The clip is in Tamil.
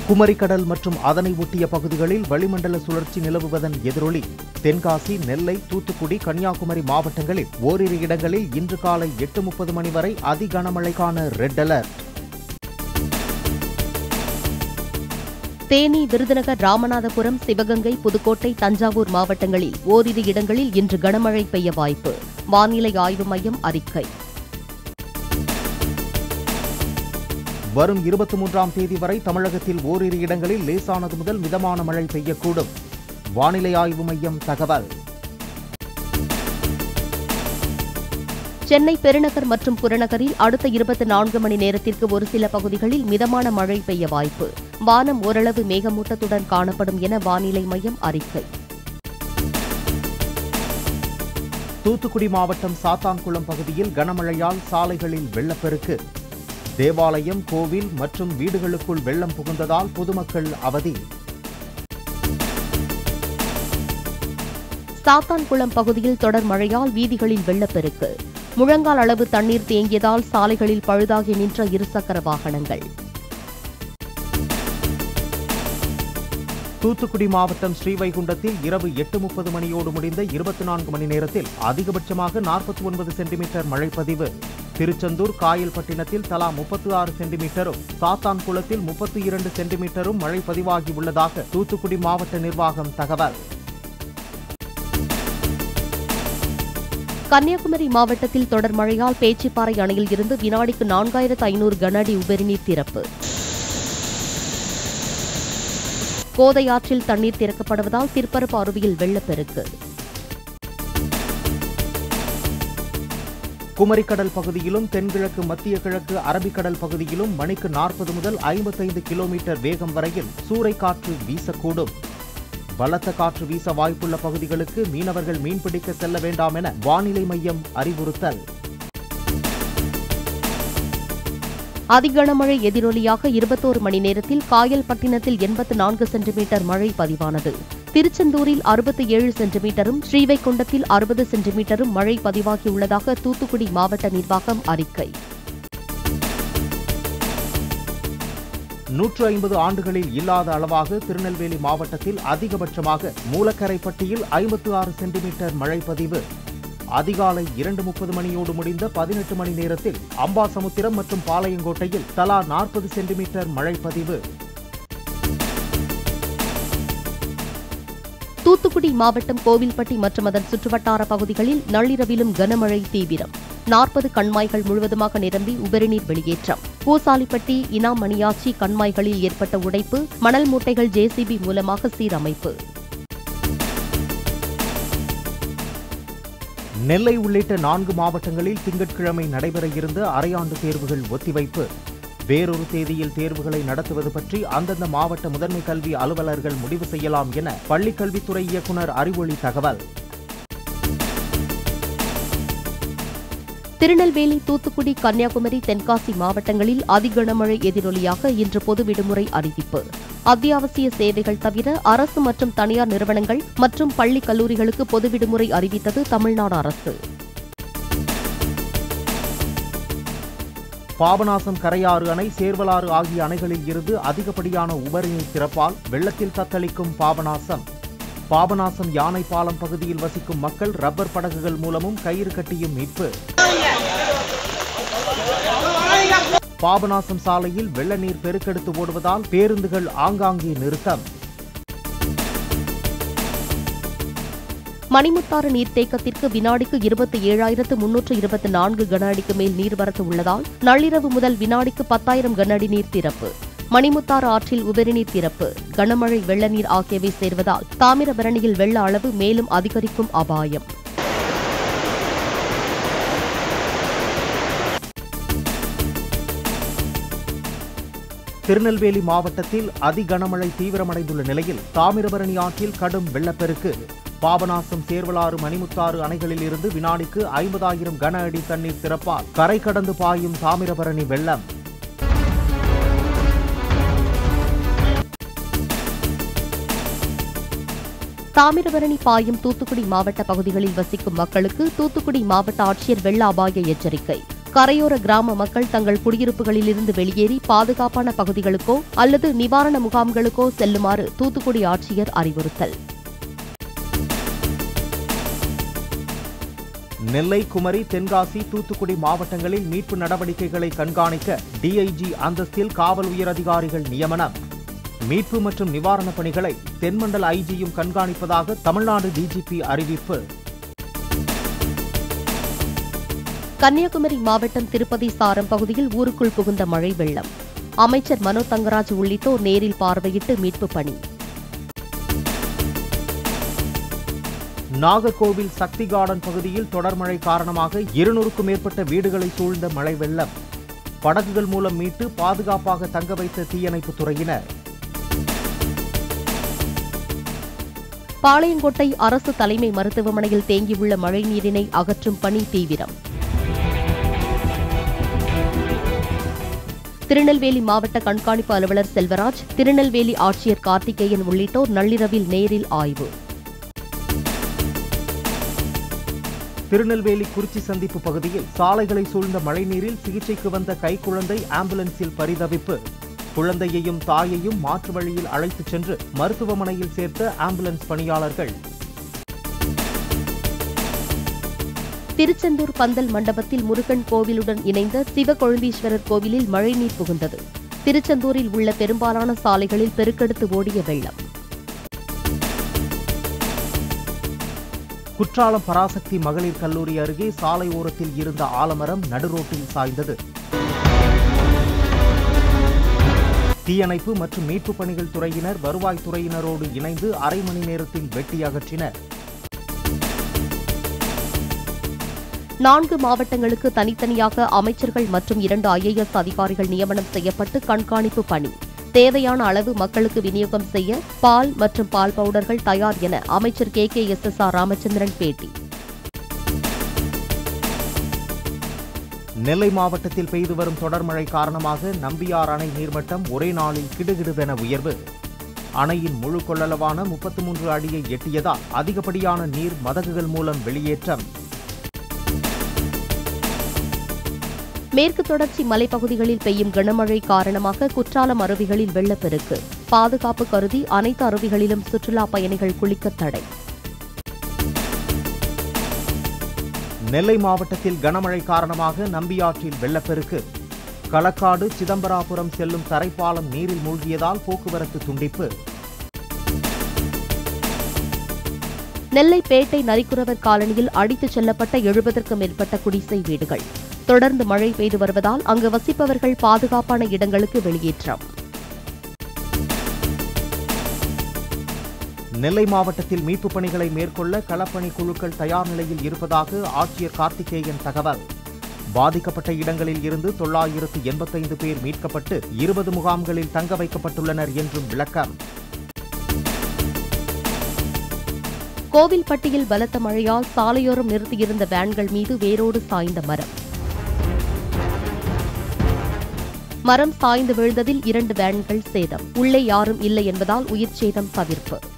குமரிக்கடல் மற்றும் அதனை ஒட்டிய பகுதிகளில் வளிமண்டல சுழற்சி நிலவுவதன் எதிரொலி தென்காசி நெல்லை தூத்துக்குடி கன்னியாகுமரி மாவட்டங்களில் ஓரிரு இடங்களில் இன்று காலை எட்டு முப்பது மணி வரை அதி கனமழைக்கான ரெட் அலர்ட் தேனி விருதுநகர் ராமநாதபுரம் சிவகங்கை புதுக்கோட்டை தஞ்சாவூர் மாவட்டங்களில் ஓரிரு இடங்களில் இன்று கனமழை பெய்ய வாய்ப்பு வானிலை ஆய்வு மையம் அறிக்கை வரும் இருபத்தி மூன்றாம் தேதி வரை தமிழகத்தில் ஓரிரு இடங்களில் லேசானது முதல் மிதமான மழை பெய்யக்கூடும் வானிலை ஆய்வு மையம் தகவல் சென்னை பெருநகர் மற்றும் புறநகரில் அடுத்த இருபத்தி நான்கு மணி நேரத்திற்கு ஒரு சில பகுதிகளில் மிதமான மழை பெய்ய வாய்ப்பு வானம் ஓரளவு மேகமூட்டத்துடன் காணப்படும் என வானிலை மையம் அறிக்கை தூத்துக்குடி மாவட்டம் சாத்தான்குளம் பகுதியில் கனமழையால் சாலைகளில் வெள்ளப்பெருக்கு தேவாலயம் கோவில் மற்றும் வீடுகளுக்குள் வெள்ளம் புகுந்ததால் பொதுமக்கள் அவதி சாத்தான்குளம் பகுதியில் தொடர் மழையால் வீதிகளில் வெள்ளப்பெருக்கு முழங்கால் அளவு தண்ணீர் தேங்கியதால் சாலைகளில் பழுதாகி நின்ற இருசக்கர வாகனங்கள் தூத்துக்குடி மாவட்டம் ஸ்ரீவைகுண்டத்தில் இரவு எட்டு முப்பது மணியோடு முடிந்த இருபத்தி நான்கு மணி நேரத்தில் அதிகபட்சமாக நாற்பத்தி ஒன்பது சென்டிமீட்டர் மழை பதிவு திருச்செந்தூர் காயல்பட்டினத்தில் தலா முப்பத்து ஆறு சென்டிமீட்டரும் சாத்தான்குளத்தில் முப்பத்தி இரண்டு சென்டிமீட்டரும் மழை பதிவாகியுள்ளதாக தூத்துக்குடி மாவட்ட நிர்வாகம் தகவல் கன்னியாகுமரி மாவட்டத்தில் தொடர் மழையால் பேச்சிப்பாறை அணையில் இருந்து வினாடிக்கு நான்காயிரத்து ஐநூறு கன அடி உபரிநீர் திறப்பு கோதை ஆற்றில் தண்ணீர் திறக்கப்படுவதால் திருப்பரப்பு அருவியில் வெள்ளப்பெருக்கு குமரிக்கடல் பகுதியிலும் தென்கிழக்கு மத்திய கிழக்கு அரபிக்கடல் பகுதியிலும் மணிக்கு நாற்பது முதல் ஐம்பத்தைந்து கிலோமீட்டர் வேகம் வரையில் சூறைக்காற்று வீசக்கூடும் பலத்த காற்று வீச வாய்ப்புள்ள பகுதிகளுக்கு மீனவர்கள் மீன்பிடிக்க செல்ல வேண்டாம் என வானிலை மையம் அறிவுறுத்தல் அதிகனமழை எதிரொலியாக இருபத்தோரு மணி நேரத்தில் காயல்பட்டினத்தில் எண்பத்து நான்கு சென்டிமீட்டர் மழை பதிவானது திருச்செந்தூரில் அறுபத்தி ஏழு சென்டிமீட்டரும் ஸ்ரீவைகுண்டத்தில் அறுபது சென்டிமீட்டரும் மழை பதிவாகியுள்ளதாக தூத்துக்குடி மாவட்ட நிர்வாகம் அறிக்கை நூற்று ஐம்பது ஆண்டுகளில் இல்லாத அளவாக திருநெல்வேலி மாவட்டத்தில் அதிகபட்சமாக மூலக்கரைப்பட்டியில் ஐம்பத்து ஆறு சென்டிமீட்டர் மழை பதிவு அதிகாலை இரண்டு முப்பது மணியோடு முடிந்த பதினெட்டு மணி நேரத்தில் அம்பாசமுத்திரம் மற்றும் பாளையங்கோட்டையில் தலா நாற்பது சென்டிமீட்டர் மழை பதிவு தூத்துக்குடி மாவட்டம் கோவில்பட்டி மற்றும் அதன் சுற்றுவட்டார பகுதிகளில் நள்ளிரவிலும் கனமழை தீவிரம் நாற்பது கண்மாய்கள் முழுவதுமாக நிரம்பி உபரிநீர் வெளியேற்றம் பூசாலிப்பட்டி இனாம் மணியாச்சி கண்மாய்களில் ஏற்பட்ட உடைப்பு மணல் மூட்டைகள் ஜேசிபி மூலமாக சீரமைப்பு நெல்லை உள்ளிட்ட நான்கு மாவட்டங்களில் திங்கட்கிழமை நடைபெற இருந்த அரையாண்டு தேர்வுகள் ஒத்திவைப்பு வேறொரு தேதியில் தேர்வுகளை நடத்துவது பற்றி அந்தந்த மாவட்ட முதன்மை கல்வி அலுவலர்கள் முடிவு செய்யலாம் என பள்ளிக்கல்வித்துறை இயக்குநர் அறிவொளி தகவல் திருநெல்வேலி தூத்துக்குடி கன்னியாகுமரி தென்காசி மாவட்டங்களில் அதிகனமழை எதிரொலியாக இன்று பொது விடுமுறை அறிவிப்பு அத்தியாவசிய சேவைகள் தவிர அரசு மற்றும் தனியார் நிறுவனங்கள் மற்றும் பள்ளி கல்லூரிகளுக்கு பொது விடுமுறை அறிவித்தது தமிழ்நாடு அரசு பாபநாசம் கரையாறு அணை சேர்வலாறு ஆகிய அணைகளில் இருந்து அதிகப்படியான உபரிநீர் திறப்பால் வெள்ளத்தில் தத்தளிக்கும் பாபநாசம் பாபநாசம் யானை பாலம் பகுதியில் வசிக்கும் மக்கள் ரப்பர் படகுகள் மூலமும் கயிறு கட்டியும் மீட்பு பாபநாசம் சாலையில் வெள்ள நீர் பெருக்கெடுத்து ஓடுவதால் பேருந்துகள் ஆங்காங்கே நிறுத்தம் மணிமுத்தாறு நீர்த்தேக்கத்திற்கு வினாடிக்கு இருபத்தி ஏழாயிரத்து முன்னூற்று இருபத்தி நான்கு கன அடிக்கு மேல் நீர்வரத்து உள்ளதால் நள்ளிரவு முதல் வினாடிக்கு பத்தாயிரம் கன அடி நீர் திறப்பு மணிமுத்தாறு ஆற்றில் உபரிநீர் திறப்பு கனமழை வெள்ள நீர் ஆகியவை சேர்வதால் தாமிரபரணியில் வெள்ள அளவு மேலும் அதிகரிக்கும் அபாயம் திருநெல்வேலி மாவட்டத்தில் அதி கனமழை தீவிரமடைந்துள்ள நிலையில் தாமிரபரணி ஆற்றில் கடும் வெள்ளப்பெருக்கு பாபநாசம் சேர்வலாறு மணிமுத்தாறு அணைகளில் இருந்து வினாடிக்கு ஐம்பதாயிரம் கன அடி தண்ணீர் திறப்பால் கரை கடந்து பாயும் தாமிரபரணி வெள்ளம் தாமிரபரணி பாயும் தூத்துக்குடி மாவட்ட பகுதிகளில் வசிக்கும் மக்களுக்கு தூத்துக்குடி மாவட்ட ஆட்சியர் வெள்ள அபாய எச்சரிக்கை கரையோர கிராம மக்கள் தங்கள் குடியிருப்புகளிலிருந்து வெளியேறி பாதுகாப்பான பகுதிகளுக்கோ அல்லது நிவாரண முகாம்களுக்கோ செல்லுமாறு தூத்துக்குடி ஆட்சியர் அறிவுறுத்தல் நெல்லை குமரி தென்காசி தூத்துக்குடி மாவட்டங்களில் மீட்பு நடவடிக்கைகளை கண்காணிக்க டிஐஜி அந்தஸ்தில் காவல் உயரதிகாரிகள் நியமனம் மீட்பு மற்றும் நிவாரணப் பணிகளை தென்மண்டல ஐஜியும் கண்காணிப்பதாக தமிழ்நாடு டிஜிபி அறிவிப்பு கன்னியாகுமரி மாவட்டம் திருப்பதி சாரம் பகுதியில் ஊருக்குள் புகுந்த மழை வெள்ளம் அமைச்சர் மனோ தங்கராஜ் உள்ளிட்டோர் நேரில் பார்வையிட்டு மீட்புப் பணி நாகர்கோவில் சக்தி கார்டன் பகுதியில் தொடர் மழை காரணமாக இருநூறுக்கும் மேற்பட்ட வீடுகளை சூழ்ந்த மழை வெள்ளம் படகுகள் மூலம் மீட்டு பாதுகாப்பாக தங்க வைத்த தீயணைப்புத் துறையினர் பாளையங்கோட்டை அரசு தலைமை மருத்துவமனையில் தேங்கியுள்ள மழைநீரினை அகற்றும் பணி தீவிரம் திருநெல்வேலி மாவட்ட கண்காணிப்பு அலுவலர் செல்வராஜ் திருநெல்வேலி ஆட்சியர் கார்த்திகேயன் உள்ளிட்டோர் நள்ளிரவில் நேரில் ஆய்வு திருநெல்வேலி குறிச்சி சந்திப்பு பகுதியில் சாலைகளை சூழ்ந்த மழைநீரில் சிகிச்சைக்கு வந்த கைக்குழந்தை ஆம்புலன்ஸில் பரிதவிப்பு குழந்தையையும் தாயையும் மாற்று வழியில் அழைத்துச் சென்று மருத்துவமனையில் சேர்த்த ஆம்புலன்ஸ் பணியாளர்கள் திருச்செந்தூர் பந்தல் மண்டபத்தில் முருகன் கோவிலுடன் இணைந்த சிவகொழுந்தீஸ்வரர் கோவிலில் மழைநீர் புகுந்தது திருச்செந்தூரில் உள்ள பெரும்பாலான சாலைகளில் பெருக்கெடுத்து ஓடிய வெள்ளம் குற்றாலம் பராசக்தி மகளிர் கல்லூரி அருகே சாலை ஓரத்தில் இருந்த ஆலமரம் நடுரோட்டில் சாய்ந்தது தீயணைப்பு மற்றும் மீட்புப் பணிகள் துறையினர் வருவாய் துறையினரோடு இணைந்து அரை மணி நேரத்தில் வெட்டி அகற்றினர் நான்கு மாவட்டங்களுக்கு தனித்தனியாக அமைச்சர்கள் மற்றும் இரண்டு ஐஏஎஸ் அதிகாரிகள் நியமனம் செய்யப்பட்டு கண்காணிப்பு பணி தேவையான அளவு மக்களுக்கு விநியோகம் செய்ய பால் மற்றும் பால் பவுடர்கள் தயார் என அமைச்சர் K K S S R Ramachandran பேட்டி நெல்லை மாவட்டத்தில் பெய்து வரும் தொடர் மழை காரணமாக நம்பியார் அணை நீர்மட்டம் ஒரே நாளில் கிடுகிடுவென உயர்வு அணையின் முழு கொள்ளளவான முப்பத்து மூன்று அடியை எட்டியதால் அதிகப்படியான நீர் மதகுகள் மூலம் வெளியேற்றம் மேற்கு தொடர்ச்சி மலைப்பகுதிகளில் பெய்யும் கனமழை காரணமாக குற்றாலம் அருவிகளில் வெள்ளப்பெருக்கு பாதுகாப்பு கருதி அனைத்து அருவிகளிலும் சுற்றுலா பயணிகள் குளிக்க தடை நெல்லை மாவட்டத்தில் கனமழை காரணமாக நம்பியாற்றில் வெள்ளப்பெருக்கு களக்காடு சிதம்பராபுரம் செல்லும் தரைப்பாலம் நீரில் மூழ்கியதால் போக்குவரத்து துண்டிப்பு நெல்லை பேட்டை நரிக்குறவர் காலனியில் அடித்துச் செல்லப்பட்ட எழுபதற்கும் மேற்பட்ட குடிசை வீடுகள் தொடர்ந்து மழை பெய்து வருவதால் அங்கு வசிப்பவர்கள் பாதுகாப்பான இடங்களுக்கு வெளியேற்றம் நெல்லை மாவட்டத்தில் மீட்புப் பணிகளை மேற்கொள்ள களப்பணி குழுக்கள் தயார் நிலையில் இருப்பதாக ஆட்சியர் கார்த்திகேயன் தகவல் பாதிக்கப்பட்ட இடங்களில் இருந்து தொள்ளாயிரத்து எண்பத்தைந்து பேர் மீட்கப்பட்டு இருபது முகாம்களில் தங்க வைக்கப்பட்டுள்ளனர் என்றும் விளக்கம் கோவில்பட்டியில் பலத்த மழையால் சாலையோரம் நிறுத்தியிருந்த வேன்கள் மீது வேரோடு சாய்ந்த மரம் மரம் சாய்ந்து விழுந்ததில் இரண்டு வேன்கள் சேதம் உள்ளே யாரும் இல்லை என்பதால் உயிர் சேதம் தவிர்ப்பு